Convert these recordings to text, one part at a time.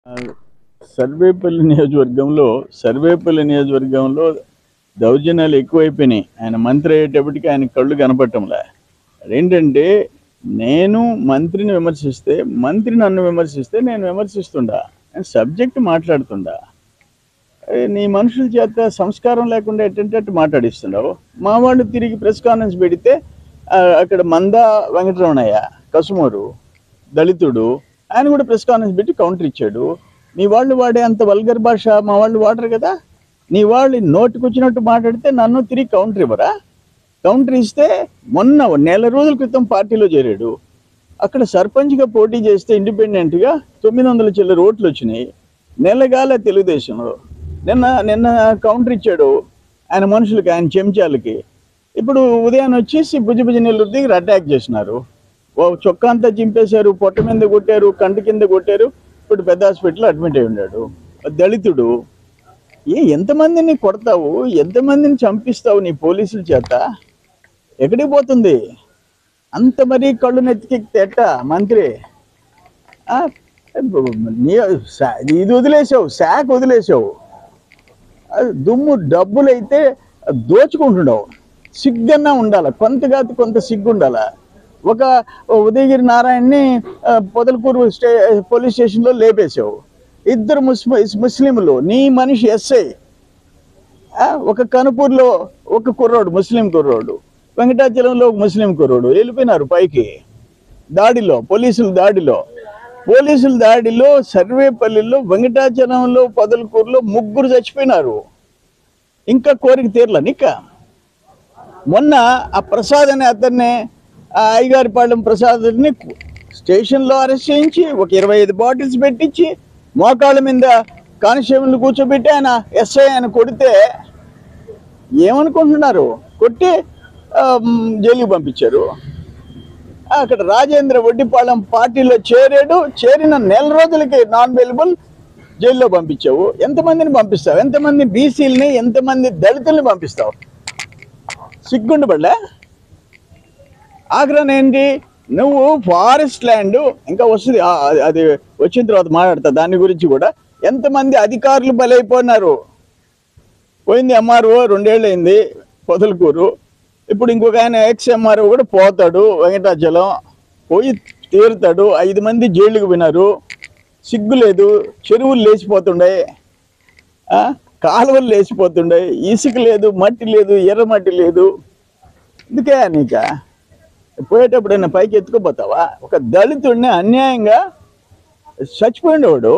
సర్వేపల్లి నియోజకవర్గంలో సర్వేపల్లి నియోజకవర్గంలో దౌర్జన్యాలు ఎక్కువైపోయినాయి ఆయన మంత్రి అయ్యేటప్పటికి ఆయన కళ్ళు కనపడటంలే ఏంటంటే నేను మంత్రిని విమర్శిస్తే మంత్రి నన్ను విమర్శిస్తే నేను విమర్శిస్తుండా నేను సబ్జెక్ట్ మాట్లాడుతుండా ఏ, నీ మనుషుల చేత సంస్కారం లేకుండా ఎట్టంటే అట్టు మాట్లాడిస్తున్నావు మా వాళ్ళు తిరిగి ప్రెస్ కాన్ఫరెన్స్ పెడితే ఆ, అక్కడ మందా వెంకటరమణయ్య కసుమూరు దళితుడు ఆయన కూడా ప్రెస్ కాన్ఫరెన్స్ పెట్టి కౌంటర్ ఇచ్చాడు మీ వాళ్ళు వాడే అంత వల్గర్ భాష మా వాళ్ళు వాడరు కదా నీ వాళ్ళు నోటికి వచ్చినట్టు మాట్లాడితే నన్ను తిరిగి కౌంటర్ ఇవ్వరా కౌంటర్ ఇస్తే మొన్న నెల రోజుల క్రితం పార్టీలో చేరాడు అక్కడ సర్పంచ్గా పోటీ చేస్తే ఇండిపెండెంట్గా తొమ్మిది వందల చిల్లర ఓట్లు వచ్చినాయి నెలగాల తెలుగుదేశంలో నిన్న నిన్న కౌంటర్ ఇచ్చాడు ఆయన మనుషులకి ఆయన చెంచాలకి ఇప్పుడు ఉదయాన్నే వచ్చేసి భుజ భుజ నెల్లూరు దగ్గర అటాక్ చేసినారు ఓ చొక్కా అంతా చింపేశారు పొట్ట మీద కొట్టారు కంటి కింద కొట్టారు ఇప్పుడు పెద్ద హాస్పిటల్లో అడ్మిట్ అయి ఉన్నాడు దళితుడు ఏ ఎంతమందిని కొడతావు ఎంతమందిని చంపిస్తావు నీ పోలీసుల చేత ఎక్కడికి పోతుంది అంత మరీ కళ్ళు నెత్తికెక్కితే ఎట్ట మంత్రి ఆ, నీ శా- ఇది వదిలేసావు శాఖ వదిలేసావు అది దుమ్ము డబ్బులైతే దోచుకుంటుండవు సిగ్గన్నా ఉండాల కొంత కాదు కొంత సిగ్గు ఉండాల ఒక ఉదయగిరి నారాయణని ఆ, పొదలకూరు స్టే పోలీస్ స్టేషన్లో లేపేశావు ఇద్దరు ముస్లిం ముస్లింలు నీ మనిషి ఎస్ఐ ఆ, ఒక కనుపూర్లో ఒక కుర్రోడు ముస్లిం కుర్రోడు వెంకటాచలంలో ఒక ముస్లిం కుర్రోడు వెళ్ళిపోయినారు పైకి దాడిలో పోలీసుల దాడిలో పోలీసుల దాడిలో సర్వేపల్లిలో వెంకటాచలంలో పొదలకూరులో ముగ్గురు చచ్చిపోయినారు ఇంకా కోరిక తీరల నిక్క మొన్న ఆ ప్రసాద్ అనే అతన్ని ఆ అయ్యగారిపాలెం ప్రసాద్ని స్టేషన్లో అరెస్ట్ చేయించి ఒక ఇరవై ఐదు బాటిల్స్ పెట్టించి మోకాళ్ళ మీద కానిస్టేబుల్ కూర్చోబెట్టి ఆయన ఎస్ఐ ఆయన కొడితే ఏమనుకుంటున్నారు కొట్టి ఆ, మ్, జైలుకి పంపించారు అక్కడ రాజేంద్ర వడ్డిపాలెం పార్టీలో చేరాడు చేరిన నెల రోజులకి నాన్ అవైలబుల్ జైల్లో పంపించావు ఎంతమందిని పంపిస్తావు ఎంతమంది బీసీలని ఎంతమంది దళితుల్ని పంపిస్తావు సిగ్గుండబడలే ఆగ్రహం ఏంటి నువ్వు ఫారెస్ట్ ల్యాండ్ ఇంకా వస్తుంది ఆ, అది- అది వచ్చిన తర్వాత మాట్లాడతా దాని గురించి కూడా ఎంతమంది అధికారులు బలైపోయినారు పోయింది ఎంఆర్ఓ రెండేళ్ళు అయింది పొదలకూరు ఇప్పుడు ఇంకొక ఆయన ఎక్స్ ఎంఆర్ఓ కూడా పోతాడు వెంకటాచలం పోయి తీరుతాడు ఐదు మంది జైలుకు పోయినారు సిగ్గు లేదు చెరువులు లేచిపోతుండే ఆ, కాలువలు లేచిపోతుండే ఇసుక లేదు మట్టి లేదు ఎర్ర మట్టి లేదు ఎందుకే నీక పోయేటప్పుడు పైకి ఎత్తుకుపోతావా ఒక దళితుడిని అన్యాయంగా చచ్చిపోయినవాడు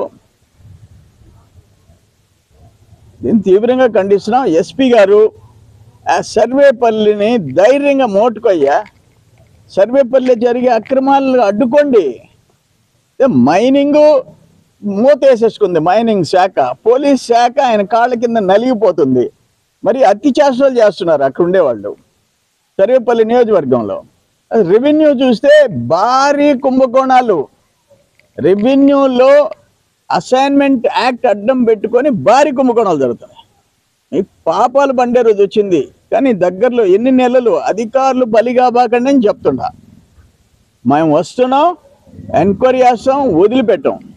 దీన్ని తీవ్రంగా ఖండిస్తున్నాం ఎస్పీ గారు ఆ సర్వేపల్లిని ధైర్యంగా మోటుకొయ్యా సర్వేపల్లి జరిగే అక్రమాలను అడ్డుకోండి ఏ మైనింగ్ మూతేసేసుకుంది మైనింగ్ శాఖ పోలీస్ శాఖ ఆయన కాళ్ళ కింద నలిగిపోతుంది మరి అతి చేష్టలు చేస్తున్నారు అక్కడ ఉండేవాళ్ళు సర్వేపల్లి నియోజకవర్గంలో అది రెవెన్యూ చూస్తే భారీ కుంభకోణాలు రెవెన్యూలో అసైన్మెంట్ యాక్ట్ అడ్డం పెట్టుకొని భారీ కుంభకోణాలు జరుగుతున్నాయి ఈ పాపాలు పండే రోజు వచ్చింది కానీ దగ్గరలో ఎన్ని నెలలు అధికారులు బలిగా బాకండి అని చెప్తుండా మేము వస్తున్నాం ఎంక్వైరీ చేస్తాం వదిలిపెట్టాం